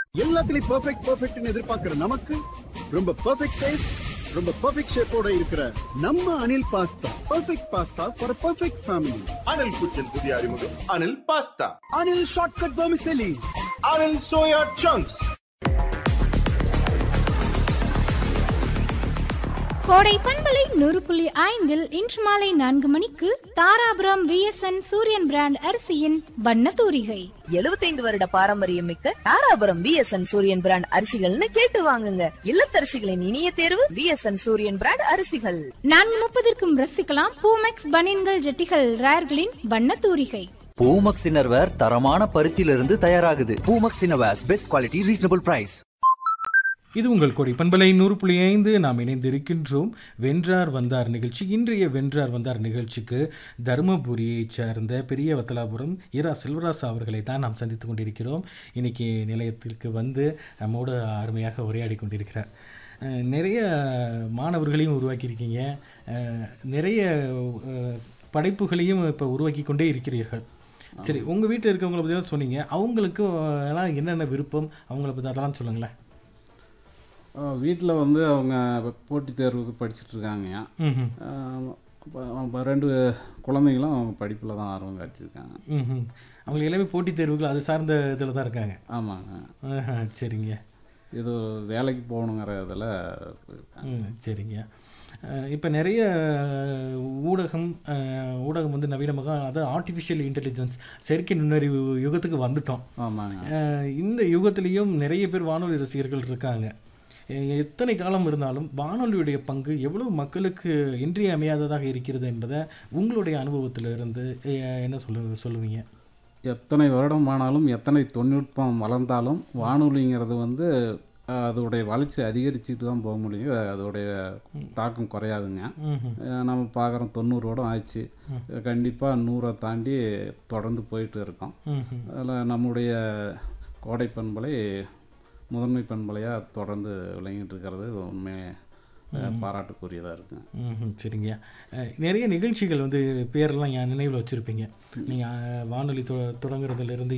எல்லாத்துலயும் பெர்ஃபெக்ட் பெர்ஃபெக்ட்னு எதிர்பார்க்கிற நமக்கு ரொம்ப பெர்ஃபெக்ட் டேஸ்ட் ரொம்ப பெர்ஃபெக்ட் ஷேப்போட இருக்கிற நம்ம Anil pasta perfect pasta for perfect family Anil kitchen புதிய அறிமுகம் Anil pasta Anil shortcut vermicelli Anil soya chunks கோடை பண்பலை நூறு புள்ளி ஐந்தில் இன்று மாலை நான்கு மணிக்கு தாராபுரம் விஎஸ்என் சூரியன் பிராண்ட் அரிசியின் வண்ண தூரிகை 75 வருட பாரம்பரியம் மிக்க தாராபுரம் விஎஸ்என் சூரியன் பிராண்ட் அரிசிகள்னு கேட்டு வாங்குங்க இல்லத்தரசிகளின் இனிய தேர்வு விஎஸ்என் சூரியன் பிராண்ட் அரிசிகள் நான்கு முப்பதற்கும் ரசிக்கலாம் பூமெக்ஸ் பனியன்கள் ஜெட்டிகள் ரேர்களின் வண்ண தூரிகை பூமக்ஸ் இன்னர்வேர் தரமான பருத்தியிலிருந்து தயாராகுது பூமக்ஸ் innerwears best quality reasonable price இது உங்கள் கொடி பண்பலை நூறு புள்ளி ஐந்து நாம் இணைந்திருக்கின்றோம் வென்றார் வந்தார் நிகழ்ச்சி இன்றைய வென்றார் வந்தார் நிகழ்ச்சிக்கு தருமபுரியைச் சேர்ந்த பெரிய வத்தலாபுரம் இரா செல்வராசு அவர்களை தான் நாம் சந்தித்து கொண்டிருக்கிறோம் இன்னைக்கு நிலையத்திற்கு வந்து நம்மோடு அருமையாக உரையாடி கொண்டிருக்கிறார் அஹ், நிறைய மாணவர்களையும் உருவாக்கியிருக்கீங்க அஹ், நிறைய அஹ், படைப்புகளையும் இப்போ உருவாக்கி கொண்டே இருக்கிறீர்கள் சரி உங்கள் வீட்டில் இருக்கவங்கள பற்றி தான் சொன்னீங்க அவங்களுக்கு அஹ், எல்லாம் என்னென்ன விருப்பம் அவங்கள பற்றி அதெல்லாம் சொல்லுங்களேன் வீட்டில் வந்து அவங்க போட்டித் தேர்வுக்கு படிச்சுட்டு இருக்காங்கய்யா ம்ஹும். ஆஹ் அப்ப- அப்ப ரெண்டு குழந்தைங்களும் அவங்க படிப்பில் தான் ஆர்வம் காட்டியிருக்காங்க ம்ஹும். அவங்க எல்லாமே போட்டித் தேர்வுகள் அது சார்ந்த இதில் தான் இருக்காங்க ஆமாங்க ஆஹா, சரிங்க இது ஒரு வேலைக்கு போகணுங்கிற இதில் போயிருக்காங்க ம், சரிங்க இப்போ நிறைய அஹ், ஊடகம் அஹ், ஊடகம் வந்து நவீனமாக அதாவது ஆர்டிஃபிஷியல் இன்டெலிஜென்ஸ் செயற்கை நுண்ணறிவு யுகத்துக்கு வந்துட்டோம் ஆமாங்க அஹ், இந்த யுகத்திலையும் நிறைய பேர் வானொலி ரசிகர்கள் இருக்காங்க எ- எத்தனை காலம் இருந்தாலும் வானொலியுடைய பங்கு எவ்வளவு மக்களுக்கு இன்றியமையாததாக இருக்கிறது என்பதை உங்களுடைய அனுபவத்திலிருந்து அஹ், என்ன சொல்லு சொல்லுவீங்க எத்தனை வருடம் ஆனாலும் எத்தனை தொழில்நுட்பம் வளர்ந்தாலும் வானொலிங்கிறது வந்து ஆஹ், அதோடைய வளர்ச்சி அதிகரிச்சுட்டு தான் போக முடியும் அதோடைய தாக்கம் குறையாதுங்க ம்ஹும். அஹ் நம்ம பார்க்குறோம் தொண்ணூறு வருடம் ஆச்சு கண்டிப்பாக நூறை தாண்டி தொடர்ந்து போயிட்டு இருக்கோம் ம்ஹும். அதில் நம்முடைய கோடை பண்பலை முதன்மை பண்பலையாக தொடர்ந்து விளங்கிட்டு இருக்கிறது உண்மை பாராட்டுக்குரியதாக இருக்குங்க ம்ஹும், சரிங்க அஹ், நிறைய நிகழ்ச்சிகள் வந்து பேரெல்லாம் என் நினைவில் வச்சுருப்பீங்க நீங்கள் வானொலி தொ தொடங்குறதுலேருந்து